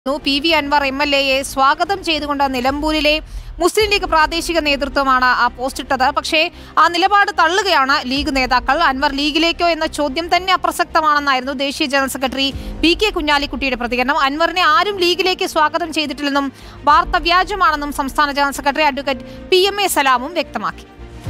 P V Anvar M L എയെ സ്വാഗതം ചെയ്തുകൊണ്ട് നിലമ്പൂരിലെ മുസ്ലിം ലീഗ് പ്രാദേശിക നേതൃത്വമാണ് ആ പോസ്റ്റ് ഇട്ടത് പക്ഷേ ആ നിലപാട് തള്ളുകയാണ് ലീഗ് നേതാക്കൾ അൻവർ ലീഗിലേക്കോ എന്ന ചോദ്യം തന്നെ അപ്രസക്തമാണെന്നായിരുന്നു ദേശീയ ജനറൽ സെക്രട്ടറി പി കെ കുഞ്ഞാലിക്കുട്ടിയുടെ പ്രതികരണം അൻവറിനെ ആരും ലീഗിലേക്ക് സ്വാഗതം ചെയ്തിട്ടില്ലെന്നും വാർത്ത വ്യാജമാണെന്നും സംസ്ഥാന general secretary advocate P M A സലാമും വ്യക്തമാക്കി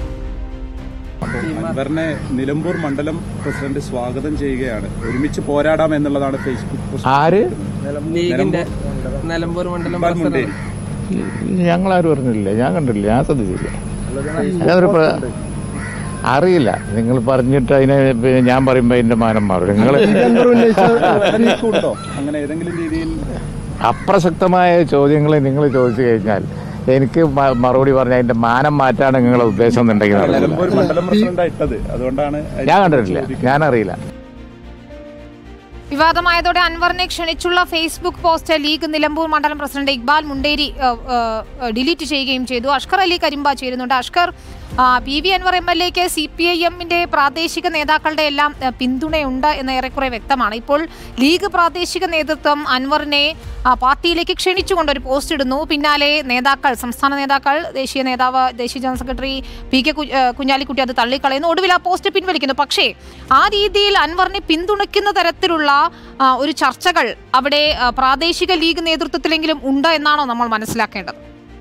അൻവറിനെ നിലമ്പൂർ മണ്ഡലം പ്രസിഡന്റ് സ്വാഗതം ചെയ്യുകയാണ് ഒരുമിച്ച് പോരാടാം എന്നുള്ളതാണ് ഫേസ്ബുക്ക് പോസ്റ്റ് ആര് ലീഗിന്റെ നിലമ്പൂർ മണ്ഡലം ഇക്ബാൽ മുണ്ടേരി. ഞങ്ങളാരും പറഞ്ഞില്ല ഞാൻ കണ്ടില്ല ഞാൻ ശ്രദ്ധിച്ചില്ല അതൊരു പ്ര- അറിയില്ല നിങ്ങൾ പറഞ്ഞിട്ട് അതിനെ പിന്നെ ഞാൻ പറയുമ്പോ അതിന്റെ മാനം മാറും നിങ്ങൾ ഉണ്ടോ അങ്ങനെ ഏതെങ്കിലും രീതിയിൽ അപ്രസക്തമായ ചോദ്യങ്ങൾ നിങ്ങൾ ചോദിച്ചു കഴിഞ്ഞാൽ എനിക്ക് മ- മറുപടി പറഞ്ഞ അതിന്റെ മാനം മാറ്റാണ് നിങ്ങളുടെ ഉദ്ദേശം എന്നുണ്ടെങ്കിൽ നടക്കില്ല. നിലമ്പൂർ മണ്ഡലം പ്രസിഡന്റ് ഇട്ടത് അതുകൊണ്ടാണ് ഞാൻ കണ്ടിട്ടില്ല ഞാൻ വിവാദമായതോടെ അൻവറിനെ ക്ഷണിച്ചുള്ള ഫേസ്ബുക്ക് പോസ്റ്റ് ലീഗ് നിലമ്പൂർ മണ്ഡലം പ്രസിഡന്റ് ഇക്ബാൽ മുണ്ടേരി ഏഹ്, ഏഹ്, ഡിലീറ്റ് ചെയ്യുകയും ചെയ്തു അഷ്കർ അലി കരിമ്പ ചേരുന്നുണ്ട് അഷ്കർ ആ, P V Anvar M L എക്ക് സി പി ഐ എമ്മിന്റെ പ്രാദേശിക നേതാക്കളുടെ എല്ലാം ഏഹ്, പിന്തുണയുണ്ട് എന്ന് ഏറെക്കുറെ വ്യക്തമാണ് ഇപ്പോൾ ലീഗ് പ്രാദേശിക നേതൃത്വം അൻവറിനെ ആ, പാർട്ടിയിലേക്ക് ക്ഷണിച്ചുകൊണ്ട് ഒരു പോസ്റ്റ് ഇടുന്നു പിന്നാലെ നേതാക്കൾ സംസ്ഥാന നേതാക്കൾ ദേശീയ നേതാവ് ദേശീയ ജനറൽ സെക്രട്ടറി പി കെ കു- ഏഹ്, കുഞ്ഞാലിക്കുട്ടി അത് തള്ളിക്കളയുന്നു ഒടുവിൽ ആ പോസ്റ്റ് പിൻവലിക്കുന്നു പക്ഷേ ആ രീതിയിൽ അൻവറിനെ പിന്തുണയ്ക്കുന്ന തരത്തിലുള്ള ആ, ഒരു ചർച്ചകൾ അവിടെ ആ, പ്രാദേശിക ലീഗ് നേതൃത്വത്തിലെങ്കിലും ഉണ്ട് എന്നാണോ നമ്മൾ മനസ്സിലാക്കേണ്ടത്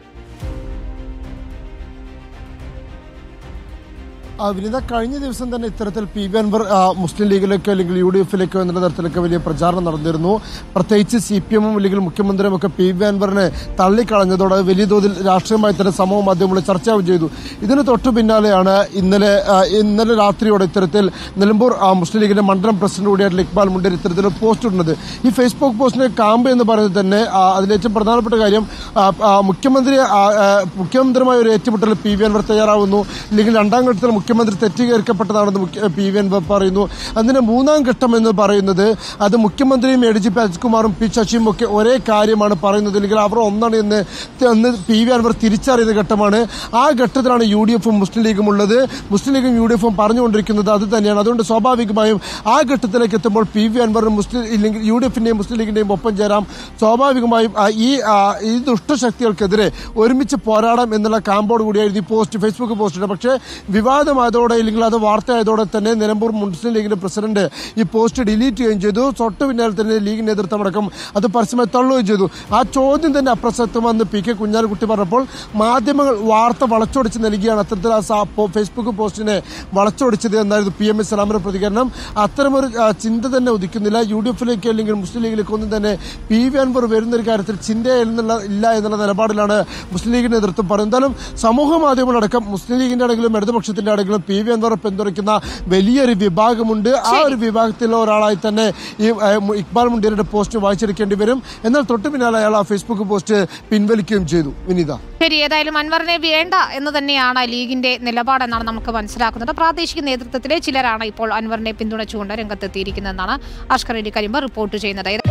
ആ, വിനിത കഴിഞ്ഞ ദിവസം തന്നെ ഇത്തരത്തിൽ പി വി അൻവർ ആ, മുസ്ലിം ലീഗിലേക്കോ അല്ലെങ്കിൽ യു ഡി എഫിലേക്കോ എന്നുള്ള തരത്തിലൊക്കെ വലിയ പ്രചാരണം നടന്നിരുന്നു പ്രത്യേകിച്ച് സി പി എമ്മും അല്ലെങ്കിൽ മുഖ്യമന്ത്രിയും ഒക്കെ പി വി അൻവറിനെ തള്ളിക്കളഞ്ഞതോടെ വലിയ തോതിൽ രാഷ്ട്രീയമായി തന്നെ സമൂഹ മാധ്യമങ്ങളിൽ ചർച്ചയാവും ചെയ്തു ഇതിന് തൊട്ടു പിന്നാലെയാണ് ഇന്നലെ ആ, ഇന്നലെ രാത്രിയോടെ ഇത്തരത്തിൽ നിലമ്പൂർ ആ, മുസ്ലിം ലീഗിന്റെ മണ്ഡലം പ്രസിഡന്റ് കൂടിയായിട്ടുള്ള ഇക്ബാൽ മുണ്ടേരി ഇത്തരത്തിൽ പോസ്റ്റ് ഇടുന്നത് ഈ ഫേസ്ബുക്ക് പോസ്റ്റിന്റെ കാമ്പ് എന്ന് പറയുന്നത് തന്നെ ആ, അതിലേറ്റവും പ്രധാനപ്പെട്ട കാര്യം ആ, ആ, മുഖ്യമന്ത്രി ആ, ആ, മുഖ്യമന്ത്രിയുമായ ഒരു ഏറ്റുമുട്ടൽ പി വി അൻവർ തയ്യാറാവുന്നു അല്ലെങ്കിൽ രണ്ടാം ഘട്ടത്തിൽ മുഖ്യമന്ത്രി തെറ്റിദ്ധരിക്കപ്പെട്ടതാണെന്ന് മുഖ്യ- പി വി അൻവർ പറയുന്നു അതിന്റെ മൂന്നാം ഘട്ടം എന്ന് പറയുന്നത് അത് മുഖ്യമന്ത്രിയും എ ഡി ജി പി അജിത്കുമാറും പി ശശിയും ഒക്കെ ഒരേ കാര്യമാണ് പറയുന്നത് അല്ലെങ്കിൽ അവർ ഒന്നാണ് എന്ന് ത- എന്ന് പി വി അൻവർ തിരിച്ചറിയുന്ന ഘട്ടമാണ് ആ ഘട്ടത്തിലാണ് യു ഡി എഫും മുസ്ലിം ലീഗും ഉള്ളത് മുസ്ലിം ലീഗും യു ഡി എഫും പറഞ്ഞുകൊണ്ടിരിക്കുന്നത് അത് തന്നെയാണ് അതുകൊണ്ട് സ്വാഭാവികമായും ആ ഘട്ടത്തിലേക്ക് എത്തുമ്പോൾ പി വി അൻവറും മുസ്ലിം ഇല്ലെങ്കിൽ യു ഡി എഫിന്റെയും മുസ്ലിം ലീഗിന്റെയും ഒപ്പം ചേരാം സ്വാഭാവികമായും ആ, ഈ ആ, ഈ ദുഷ്ടശക്തികൾക്കെതിരെ ഒരുമിച്ച് പോരാടാം എന്നുള്ള കാമ്പോട് കൂടിയായിരുന്നു ഈ പോസ്റ്റ് ഫേസ്ബുക്ക് പോസ്റ്റ് പക്ഷേ വിവാദമായതോടെ അല്ലെങ്കിൽ അത് വാർത്തയായതോടെ തന്നെ നിലമ്പൂർ മുസ്ലിം ലീഗിന്റെ പ്രസിഡന്റ് ഈ പോസ്റ്റ് ഡിലീറ്റ് ചെയ്യുകയും ചെയ്തു തൊട്ട് പിന്നാലെ തന്നെ ലീഗ് നേതൃത്വമടക്കം അത് പരസ്യമായി തള്ളുകയും ചെയ്തു ആ ചോദ്യം തന്നെ അപ്രസക്തമെന്ന് പി കെ കുഞ്ഞാലിക്കുട്ടി പറഞ്ഞപ്പോൾ മാധ്യമങ്ങൾ വാർത്ത വളച്ചൊടിച്ച് നൽകിയാണ് അത്തരത്തിൽ ആ സാ- പോ- ഫേസ്ബുക്ക് പോസ്റ്റിനെ വളച്ചൊടിച്ചത് എന്നായിരുന്നു പി എം എസ് സലാമിന്റെ പ്രതികരണം അത്തരമൊരു ആ, ചിന്ത തന്നെ ഉദിക്കുന്നില്ല യു ഡി എഫിലേക്ക് അല്ലെങ്കിൽ മുസ്ലിം ലീഗിലേക്ക് ഒന്നും തന്നെ പി വി അൻവർ വരുന്ന ഒരു കാര്യത്തിൽ ചിന്ത എന്നുള്ള ഇല്ല എന്നുള്ള നിലപാടിലാണ് മുസ്ലിം ലീഗ് നേതൃത്വം പറയുന്നത് എന്തായാലും സമൂഹ മാധ്യമങ്ങളടക്കം മുസ്ലിം ലീഗിന്റെ ആണെങ്കിലും ഇടതുപക്ഷത്തിന്റെ ആണെങ്കിലും പി വി അൻവറെ പിന്തുണയ്ക്കുന്ന വലിയൊരു വിഭാഗമുണ്ട് ആ ഒരു വിഭാഗത്തിലെ ഒരാളായി തന്നെ ഈ ആ, മു- ഇക്ബാൽ മുണ്ടേരിയുടെ പോസ്റ്റ് വായിച്ചെടുക്കേണ്ടി വരും എന്നാൽ തൊട്ടു പിന്നാലെ അയാൾ ആ ഫേസ്ബുക്ക് പോസ്റ്റ് പിൻവലിക്കുകയും ചെയ്തു വിനീത ശരി ഏതായാലും അൻവറിനെ വേണ്ട എന്ന് തന്നെയാണ് ലീഗിന്റെ നിലപാടെന്നാണ് നമുക്ക് മനസ്സിലാക്കുന്നത് പ്രാദേശിക നേതൃത്വത്തിലെ ചിലരാണ് ഇപ്പോൾ അൻവറിനെ പിന്തുണച്ചുകൊണ്ട് രംഗത്തെത്തിയിരിക്കുന്നതെന്നാണ് അഷ്കർ അലി കരിമ്പ റിപ്പോർട്ട് ചെയ്യുന്നത്